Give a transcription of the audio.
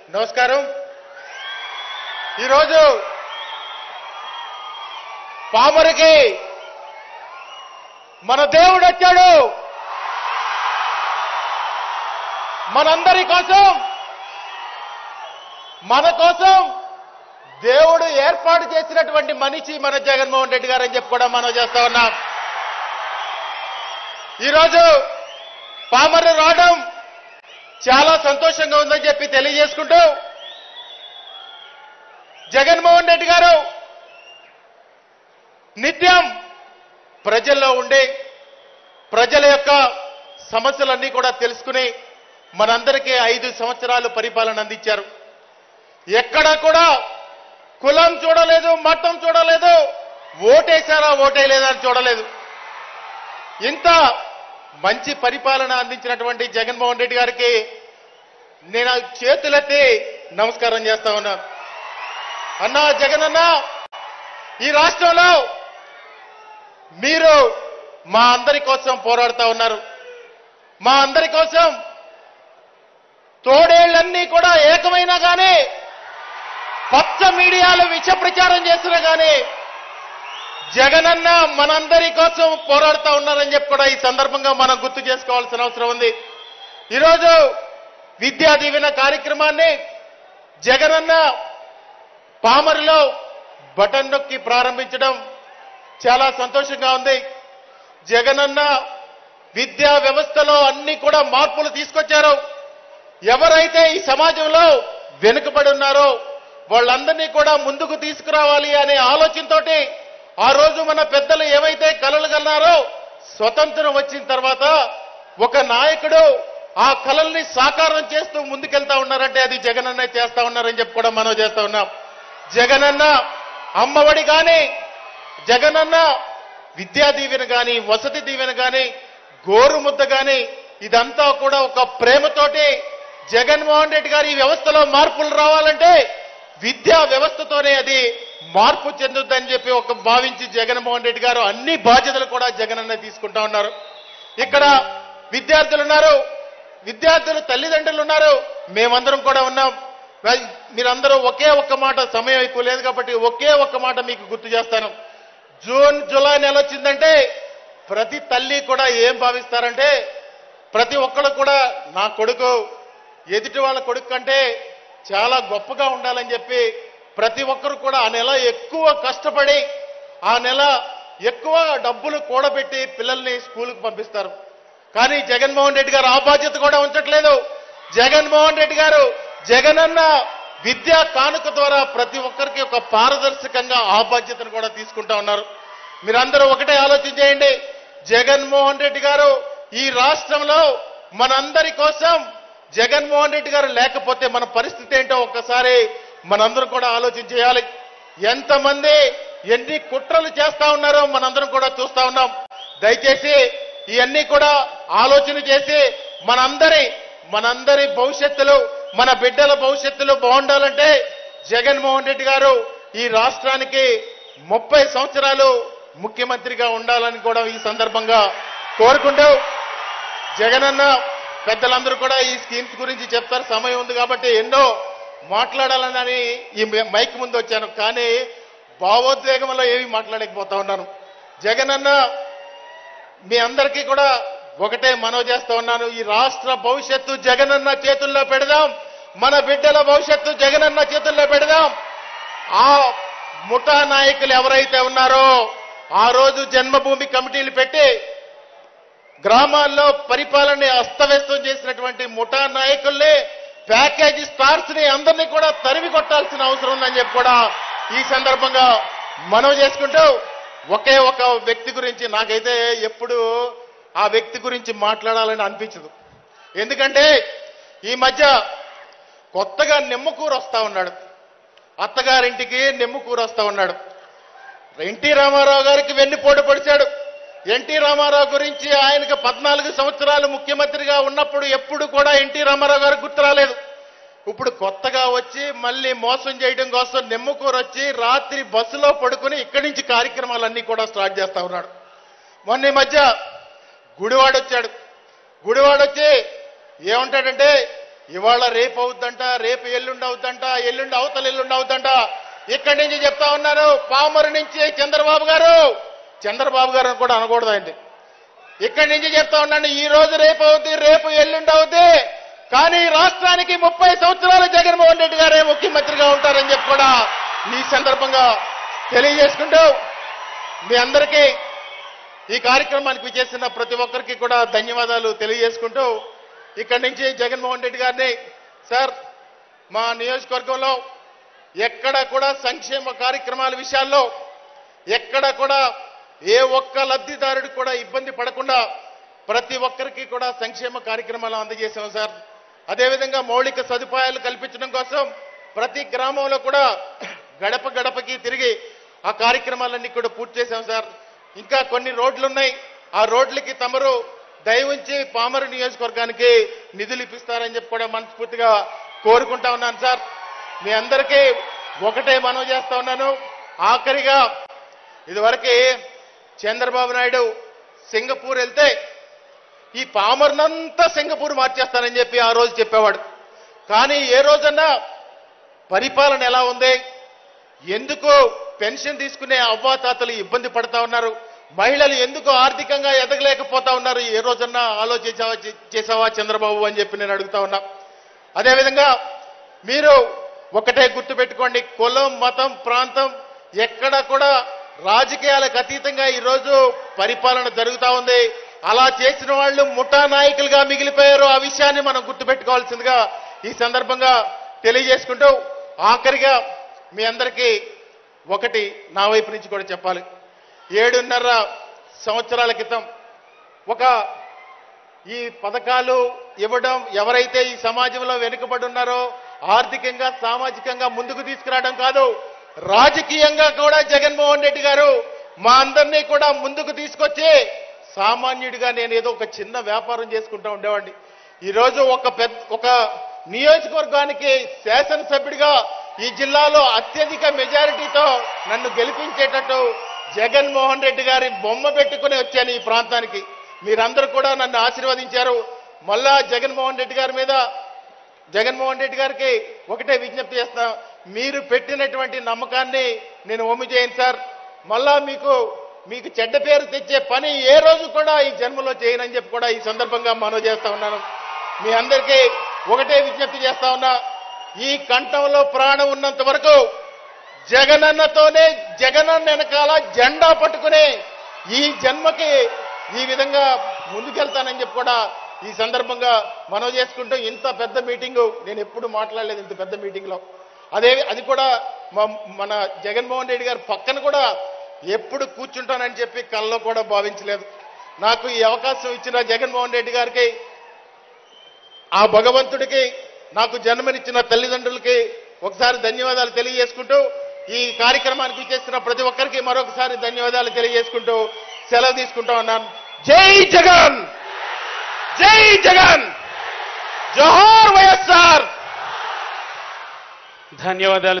నమస్కారం ఈరోజు పామరికి మన దేవుడు వచ్చాడు మనందరి కోసం మన కోసం దేవుడు ఏర్పాటు చేసినటువంటి మనిషి మన జగన్మోహన్ రెడ్డి గారు అని చెప్పి కూడా మనం చేస్తా ఉన్నాం ఈరోజు పామరు రావడం చాలా సంతోషంగా ఉందని చెప్పి తెలియజేసుకుంటూ జగన్మోహన్ రెడ్డి గారు నిత్యం ప్రజల్లో ఉండి ప్రజల యొక్క సమస్యలన్నీ కూడా తెలుసుకుని మనందరికీ ఐదు సంవత్సరాలు పరిపాలన అందించారు ఎక్కడ కూడా కులం చూడలేదు మతం చూడలేదు ఓటేశారా ఓటేయలేదా అని చూడలేదు ఇంత మంచి పరిపాలన అందించినటువంటి జగన్మోహన్ రెడ్డి గారికి నేను చేతులెత్తి నమస్కారం చేస్తా ఉన్నాను అన్నా జగన్ అన్న ఈ రాష్ట్రంలో మీరు మా అందరి కోసం పోరాడుతా ఉన్నారు మా అందరి కోసం తోడేళ్లన్నీ కూడా ఏకమైనా కానీ పచ్చ మీడియాలు విష ప్రచారం చేసినా కానీ జగనన్న మనందరి కోసం పోరాడుతా ఉన్నారని చెప్పి కూడా ఈ సందర్భంగా మనం గుర్తు చేసుకోవాల్సిన అవసరం ఉంది ఈరోజు విద్యా దీవెన కార్యక్రమాన్ని జగనన్న పామరులో బటన్ నొక్కి ప్రారంభించడం చాలా సంతోషంగా ఉంది జగనన్న విద్యా వ్యవస్థలో అన్ని కూడా మార్పులు తీసుకొచ్చారు ఎవరైతే ఈ సమాజంలో వెనుకబడి ఉన్నారో వాళ్ళందరినీ కూడా ముందుకు తీసుకురావాలి అనే ఆలోచనతోటి ఆ రోజు మన పెద్దలు ఏవైతే కలలు కన్నారో స్వతంత్రం వచ్చిన తర్వాత ఒక నాయకుడు ఆ కళల్ని సాకారం చేస్తూ ముందుకెళ్తా ఉన్నారంటే అది జగనన్న చేస్తా ఉన్నారని చెప్పి కూడా మనం చేస్తా ఉన్నాం జగనన్న అమ్మఒడి కానీ జగనన్న విద్యా దీవెన కానీ వసతి దీవెన కానీ గోరు ముద్ద కానీ ఇదంతా కూడా ఒక ప్రేమతోటి జగన్మోహన్ రెడ్డి గారి ఈ వ్యవస్థలో మార్పులు రావాలంటే విద్యా వ్యవస్థతోనే అది మార్పు చెందుద్దని చెప్పి ఒక భావించి జగన్మోహన్ రెడ్డి గారు అన్ని బాధ్యతలు కూడా జగనన్న తీసుకుంటా ఉన్నారు ఇక్కడ విద్యార్థులు ఉన్నారు విద్యార్థులు తల్లిదండ్రులు ఉన్నారు మేమందరం కూడా ఉన్నాం వై- మీరందరూ ఒకే ఒక్క మాట సమయం ఎక్కువ లేదు కాబట్టి ఒకే ఒక్క మాట మీకు గుర్తు చేస్తాను జూన్ జూలై నెల వచ్చిందంటే ప్రతి తల్లి కూడా ఏం భావిస్తారంటే ప్రతి ఒక్కరు కూడా నా కొడుకు ఎదుటి వాళ్ళ కొడుకు కంటే చాలా గొప్పగా ఉండాలని చెప్పి ప్రతి ఒక్కరు కూడా ఆ నెల ఎక్కువ కష్టపడి ఆ నెల ఎక్కువ డబ్బులు కూడబెట్టి పిల్లల్ని స్కూల్కి పంపిస్తారు కానీ జగన్మోహన్ రెడ్డి గారు ఆ బాధ్యత కూడా ఉంచట్లేదు జగన్మోహన్ రెడ్డి గారు జగనన్న విద్యా కానుక ద్వారా ప్రతి ఒక్కరికి ఒక పారదర్శకంగా ఆ బాధ్యతను కూడా తీసుకుంటా ఉన్నారు మీరందరూ ఒకటే ఆలోచన చేయండి జగన్మోహన్ రెడ్డి గారు ఈ రాష్ట్రంలో మనందరి కోసం జగన్మోహన్ రెడ్డి గారు లేకపోతే మన పరిస్థితి ఏంటో ఒక్కసారి మనందరం కూడా ఆలోచన చేయాలి ఎంతమంది ఎన్ని కుట్రలు చేస్తా ఉన్నారో మనందరం కూడా చూస్తా ఉన్నాం దయచేసి ఇవన్నీ కూడా ఆలోచన చేసి మనందరి మనందరి భవిష్యత్తులు మన బిడ్డల భవిష్యత్తులు బాగుండాలంటే జగన్మోహన్ రెడ్డి గారు ఈ రాష్ట్రానికి ముప్పై సంవత్సరాలు ముఖ్యమంత్రిగా ఉండాలని కూడా ఈ సందర్భంగా కోరుకుంటూ జగనన్న పెద్దలందరూ కూడా ఈ స్కీమ్స్ గురించి చెప్తారు సమయం ఉంది కాబట్టి ఎన్నో మాట్లాడాలని ఈ మైక్ ముందు వచ్చాను కానీ భావోద్వేగంలో ఏమి మాట్లాడలేకపోతా ఉన్నాను జగనన్న మీ అందరికీ కూడా ఒకటే మనవి చేస్తా ఉన్నాను ఈ రాష్ట్ర భవిష్యత్తు జగనన్న చేతుల్లో పెడదాం మన బిడ్డల భవిష్యత్తు జగనన్న చేతుల్లో పెడదాం ఆ ముఠా నాయకులు ఎవరైతే ఉన్నారో ఆ రోజు జన్మభూమి కమిటీలు పెట్టి గ్రామాల్లో పరిపాలన అస్తవ్యస్తం చేసినటువంటి ముఠా నాయకుల్ని ప్యాకేజీ స్టార్స్ ని అందరినీ కూడా తరిమి కొట్టాల్సిన అవసరం ఉందని చెప్పి కూడా ఈ సందర్భంగా మనవి చేసుకుంటూ ఒకే ఒక వ్యక్తి గురించి నాకైతే ఎప్పుడు ఆ వ్యక్తి గురించి మాట్లాడాలని అనిపించదు ఎందుకంటే ఈ మధ్య కొత్తగా నిమ్మకూర వస్తా ఉన్నాడు అత్తగారింటికి నిమ్మకూర వస్తా ఉన్నాడు ఎన్టీ రామారావు గారికి వెన్నుపోటు పొడిచాడు ఎన్టీ రామారావు గురించి ఆయనకు పద్నాలుగు సంవత్సరాలు ముఖ్యమంత్రిగా ఉన్నప్పుడు ఎప్పుడు కూడా ఎన్టీ రామారావు గారికి గుర్తు రాలేదు ఇప్పుడు కొత్తగా వచ్చి మళ్ళీ మోసం చేయడం కోసం నిమ్మకూరు వచ్చి రాత్రి బస్సులో పడుకుని ఇక్కడి నుంచి కార్యక్రమాలన్నీ కూడా స్టార్ట్ చేస్తా ఉన్నాడు మొన్న ఈ మధ్య గుడివాడ వచ్చాడు గుడివాడ వచ్చి ఏమంటాడంటే ఇవాళ రేపు అవుద్దంట రేపు ఎల్లుండి అవుద్దంట ఎల్లుండి అవతల ఎల్లుండి అవుద్దంట ఇక్కడి నుంచి చెప్తా ఉన్నాను పామరు నుంచి చంద్రబాబు గారు చంద్రబాబు గారు అని కూడా అనకూడదండి ఇక్కడి నుంచి చెప్తా ఉన్నాను ఈ రోజు రేపు అవుద్ది రేపు ఎల్లుండి అవుద్ది కానీ రాష్ట్రానికి ముప్పై సంవత్సరాలు జగన్మోహన్ రెడ్డి గారే ముఖ్యమంత్రిగా ఉంటారని చెప్పి కూడా ఈ సందర్భంగా తెలియజేసుకుంటూ మీ అందరికీ ఈ కార్యక్రమానికి విచేసిన ప్రతి ఒక్కరికి కూడా ధన్యవాదాలు తెలియజేసుకుంటూ ఇక్కడి నుంచి జగన్మోహన్ రెడ్డి గారిని సార్ మా నియోజకవర్గంలో ఎక్కడ కూడా సంక్షేమ కార్యక్రమాల విషయాల్లో ఎక్కడ కూడా ఏ ఒక్క లబ్ధిదారుడికి కూడా ఇబ్బంది పడకుండా ప్రతి ఒక్కరికి కూడా సంక్షేమ కార్యక్రమాలు అందజేశాం సార్ అదేవిధంగా మౌలిక సదుపాయాలు కల్పించడం కోసం ప్రతి గ్రామంలో కూడా గడప గడపకి తిరిగి ఆ కార్యక్రమాలన్నీ కూడా పూర్తి చేశాం సార్ ఇంకా కొన్ని రోడ్లు ఉన్నాయి ఆ రోడ్లకి తమరు దయవుంచి పామరు నియోజకవర్గానికి నిధులు ఇప్పిస్తారని చెప్పి కూడా మనస్ఫూర్తిగా కోరుకుంటా ఉన్నాను సార్ మీ అందరికీ ఒకటే మనవి చేస్తా ఉన్నాను ఆఖరిగా ఇదివరకు చంద్రబాబు నాయుడు సింగపూర్ వెళ్తే ఈ పామర్నంతా సింగపూర్ మార్చేస్తానని చెప్పి ఆ రోజు చెప్పేవాడు కానీ ఏ రోజన్నా పరిపాలన ఎలా ఉంది ఎందుకు పెన్షన్ తీసుకునే అవ్వాతాతలు ఇబ్బంది పడతా ఉన్నారు మహిళలు ఎందుకు ఆర్థికంగా ఎదగలేకపోతా ఉన్నారు ఏ రోజన్నా ఆలోచించావా చేసావా చంద్రబాబు అని చెప్పి నేను అడుగుతా ఉన్నా అదేవిధంగా మీరు ఒకటే గుర్తుపెట్టుకోండి కులం మతం ప్రాంతం ఎక్కడ కూడా రాజకీయాలకు అతీతంగా ఈరోజు పరిపాలన జరుగుతా ఉంది అలా చేసిన వాళ్ళు ముఠా నాయకులుగా మిగిలిపోయారు ఆ విషయాన్ని మనం గుర్తుపెట్టుకోవాల్సిందిగా ఈ సందర్భంగా తెలియజేసుకుంటూ ఆఖరిగా మీ అందరికీ ఒకటి నా వైపు నుంచి కూడా చెప్పాలి ఏడున్నర సంవత్సరాల క్రితం ఒక ఈ పథకాలు ఇవ్వడం ఎవరైతే ఈ సమాజంలో వెనుకబడి ఉన్నారో ఆర్థికంగా సామాజికంగా ముందుకు తీసుకురావడం కాదు రాజకీయంగా కూడా జగన్మోహన్ రెడ్డి గారు మా అందరినీ కూడా ముందుకు తీసుకొచ్చి సామాన్యుడిగా నేను ఏదో ఒక చిన్న వ్యాపారం చేసుకుంటూ ఉండేవాడిని ఈరోజు ఒక పెద్ద ఒక నియోజకవర్గానికి శాసనసభ్యుడిగా ఈ జిల్లాలో అత్యధిక మెజారిటీతో నన్ను గెలిపించేటట్టు జగన్మోహన్ రెడ్డి గారి బొమ్మ పెట్టుకుని వచ్చాను ఈ ప్రాంతానికి మీరందరూ కూడా నన్ను ఆశీర్వదించారు మళ్ళా జగన్మోహన్ రెడ్డి గారి మీద జగన్మోహన్ రెడ్డి గారికి ఒకటే విజ్ఞప్తి చేస్తా మీరు పెట్టినటువంటి నమ్మకాన్ని నేను ఒమ్మి చేయను సార్ మళ్ళా మీకు మీకు చెడ్డ పేరు తెచ్చే పని ఏ రోజు కూడా ఈ జన్మలో చేయనని చెప్పి కూడా ఈ సందర్భంగా మనవి చేస్తా ఉన్నాను మీ అందరికీ ఒకటే విజ్ఞప్తి చేస్తా ఉన్నా ఈ కంఠంలో ప్రాణం ఉన్నంత వరకు జగనన్నతోనే జగనన్న వెనకాల జెండా పట్టుకుని ఈ జన్మకి ఈ విధంగా ముందుకెళ్తానని చెప్పి కూడా ఈ సందర్భంగా మనవి చేసుకుంటూ ఇంత పెద్ద మీటింగు నేను ఎప్పుడు మాట్లాడలేదు ఇంత పెద్ద మీటింగ్లో అదే అది కూడా మ- మన జగన్మోహన్ రెడ్డి గారు పక్కన కూడా ఎప్పుడు కూర్చుంటానని చెప్పి కల్లో కూడా భావించలేదు నాకు ఈ అవకాశం ఇచ్చిన జగన్మోహన్ రెడ్డి గారికి ఆ భగవంతుడికి నాకు జన్మనిచ్చిన తల్లిదండ్రులకి ఒకసారి ధన్యవాదాలు తెలియజేసుకుంటూ ఈ కార్యక్రమానికి ఇచ్చేసిన ప్రతి ఒక్కరికి మరొకసారి ధన్యవాదాలు తెలియజేసుకుంటూ సెలవు తీసుకుంటా ఉన్నాను జై జగన్ జై జగన్ జోహార్ వైఎస్ఆర్ ధన్యవాదాలు